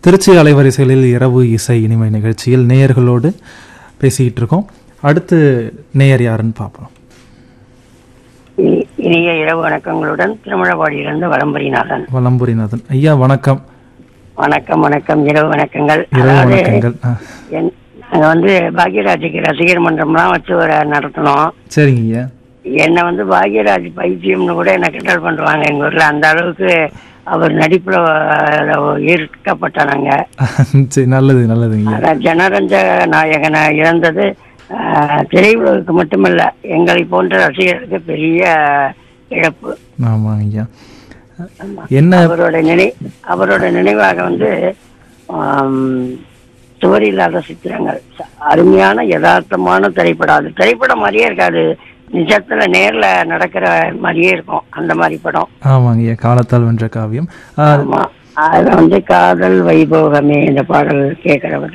திருச்சி அலைவரிசைகளில் இரவு இசை இனிமை நிகழ்ச்சியில் நேயர்களோடு பேசிக்கிட்டு இருக்கோம் அடுத்து நேயர் யாருன்னு பார்ப்போம் இனி- இனிய இரவு வணக்கங்களுடன் திருமணவாடியிலிருந்து வலம்பரிநாதன் வலம்புரிநாதன் ஐயா வணக்கம் வணக்கம் வணக்கம் இரவு வணக்கங்கள் இரவு அதாவது வணக்கங்கள் ஆ, என்- நாங்க வந்து பாக்யராஜுக்கு ரசிகர் மன்றம்லாம் வச்சு ஒரு நடத்தினோம் சரிங்க ஐயா என்னை வந்து பாக்யராஜ் பைத்தியம்னு கூட என்ன கிண்டல் பண்ணுவாங்க எங்க ஊர்ல அந்த அளவுக்கு அவர் நடிப்புல அஹ், ஈர்க்கப்பட்டானாங்க சரி நல்லது நல்லதுங்க ஐயா அதான் ஜனரஞ்ச நாயகனை இழந்தது அஹ், திரையுலகுக்கு மட்டுமல்ல எங்களை போன்ற ரசிகர்களுக்கு பெரிய இழப்பு ஆமாங்க ஐயா என்ன அவரோட நினை அவரோட நினைவாக வந்து ஆம், சுவர் இல்லாத சித்திரங்கள் ச- அருமையான யதார்த்தமான திரைப்படம் அது திரைப்படம் மாதிரியே இருக்காது நிஜத்துல நேர்ல நடக்கிற மாதிரியே இருக்கும் அந்த மாதிரி படம் ஆமாங்க ஐயா காலத்தால் வென்ற காவியம் ஆ, ஆமா அதுல வந்து காதல் வைபோகமே இந்த பாடல் கேட்கறது